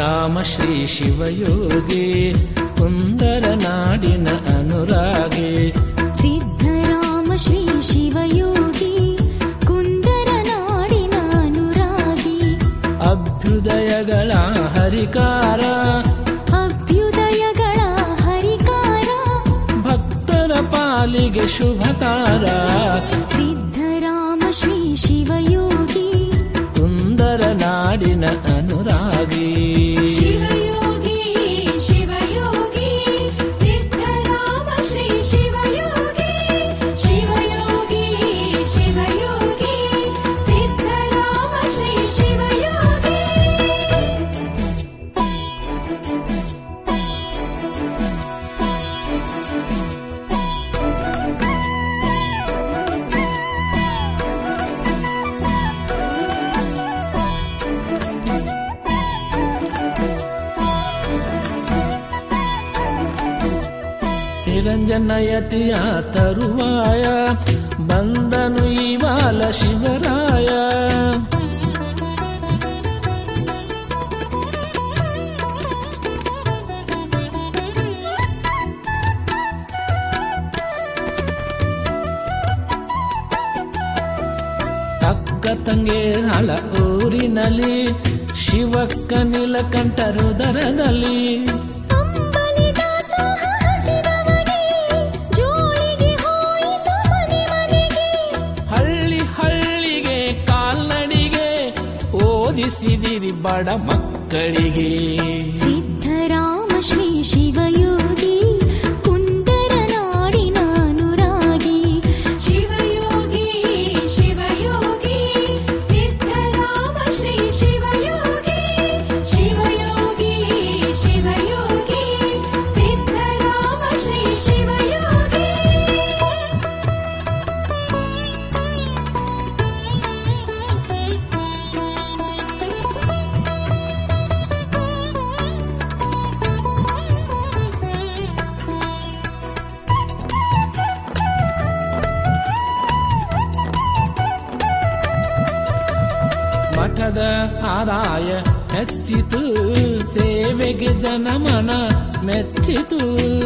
ಸಿದ್ಧರಾಮ ಶ್ರೀ ಶಿವಯೋಗಿ ಕುಂದರ ನಾಡಿನ ಅನುರಾಗಿ ಸಿದ್ಧರಾಮ ಶ್ರೀ ಶಿವಯೋಗಿ ಕುಂದರ ನಾಡಿನ ಅನುರಾಗಿ ಅಭ್ಯುದಯಗಳ ಹರಿಕಾರ ಅಭ್ಯುದಯಗಳ ಹರಿಕಾರ ಭಕ್ತರ ಪಾಲಿಗೆ ಶುಭಕಾರ ಸಿದ್ಧರಾಮ ಶ್ರೀ ಶಿವಯೋಗಿ ಕುಂದರ ನಾಡಿನ ಅನುರಾಗಿ ಶಿವಯೋಗಿ ಶಿವಯೋಗಿ ಸಿದ್ಧರಾಮ ಶ್ರೀ ಶಿವಯೋಗಿ ಶಿವಯೋಗಿ ಶಿವಯೋಗಿ ಸಿದ್ಧರಾಮ ಶ್ರೀ ಶಿವಯೋಗಿ ನಿರಂಜನಯತಿಯ ತರುವಾಯ ಬಂದನು ಇವಾಲ ಶಿವರಾಯ ತಕ್ಕ ತಂಗೇರಾಳ ಊರಿನಲ್ಲಿ ಶಿವಕ್ಕ ನೀಲಕಂಠ ರುದರದಲ್ಲಿ ಅಂಬಲಿದ ಸಾಹಸಿದವನೇ ಜೋಳಿಗೆ ಹೋಯಿತು ಮನೆ ಮನೆಗೆ ಹಳ್ಳಿ ಹಳ್ಳಿಗೆ ಕಾಲ್ನಡಿಗೆ ಓದಿಸಿದಿರಿ ಬಡ ಮಕ್ಕಳಿಗೆ ಸಿದ್ಧರಾಮ ಶ್ರೀ ಶಿವಯೋಗಿ ಕುಂದರ ನಾಡಿನ ಅನುರಾಗಿ ಶಿವಯೋಗಿ ಶಿವಯೋಗಿ ಸಿದ್ಧರಾಮ ಶ್ರೀ ಶಿವಯೋಗಿ ಶಿವಯೋಗಿ ಶಿವಯೋಗಿ ಸಿದ್ಧರಾಮ ಶ್ರೀ ಶಿವಯೋಗಿ ಮಠದ ಆದಾಯ ಹೆಚ್ಚಿತು ಸೇವೆಗೆ ಜನಮನ ಮೆಚ್ಚಿತು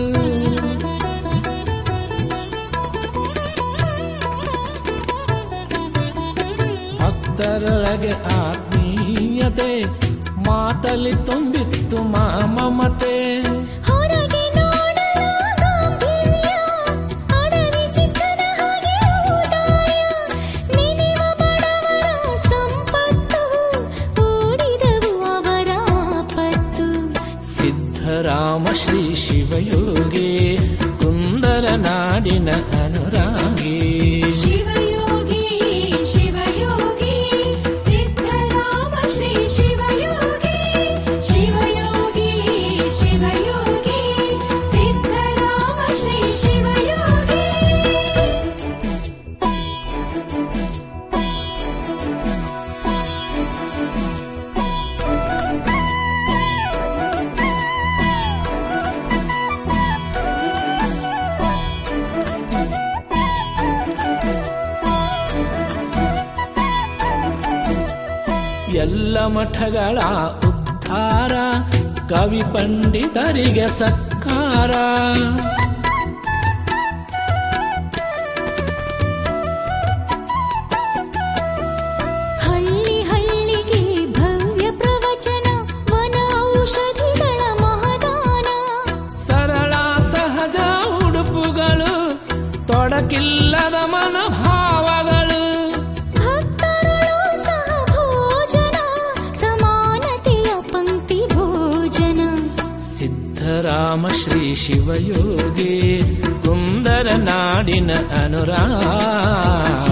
ಭಕ್ತರೊಳಗೆ ಆತ್ಮೀಯತೆ ಮಾತಲ್ಲಿ ತುಂಬಿತ್ತು ಮಾ ಮಮತೆ ಹೊರಗೆ ನೋಡಲು ಗಾಂಭೀರ್ಯ ಅಡವಿ ಸಿದ್ಧನ ಹಾಗೆ ಔದಾರ್ಯ ನೆನೆವ ಬಡವರ ಸಂಪತ್ತು ಓಡಿದವು ಅವರ ಆಪತ್ತು ಸಿದ್ಧರಾಮ ಶ್ರೀ ಶಿವಯೋಗಿ ಕುಂದರ ನಾಡಿನ ಅನುರಾಗಿ ಶಿವಯೋಗಿ ಶಿವಯೋಗಿ ಸಿದ್ಧರಾಮ ಶ್ರೀ ಶಿವಯೋಗಿ ಶಿವಯೋಗಿ ಶಿವಯೋಗಿ ಸಿದ್ಧರಾಮ ಶ್ರೀ ಶಿವಯೋಗಿ ಎಲ್ಲ ಮಠಗಳ ಉದ್ಧಾರ ಕವಿ ಪಂಡಿತರಿಗೆ ಸತ್ಕಾರ ಹಳ್ಳಿ ಹಳ್ಳಿಗೆ ಭವ್ಯ ಪ್ರವಚನ ವನ ಔಷಧಿಗಳ ಮಹದಾನ ಸರಳ ಸಹಜ ಉಡುಪುಗಳು ತೊಡಕಿಲ್ಲದ ಮನೋಭಾವಗಳು ಭಕ್ತರುಳು ಸಹ ಭೋಜನ ಸಮಾನತೆಯ ಪಂಕ್ತಿ ಭೋಜನ ಸಿದ್ಧರಾಮ ಶ್ರೀ ಶಿವಯೋಗಿ ಕುಂದರ ನಾಡಿನ ಅನುರಾಗ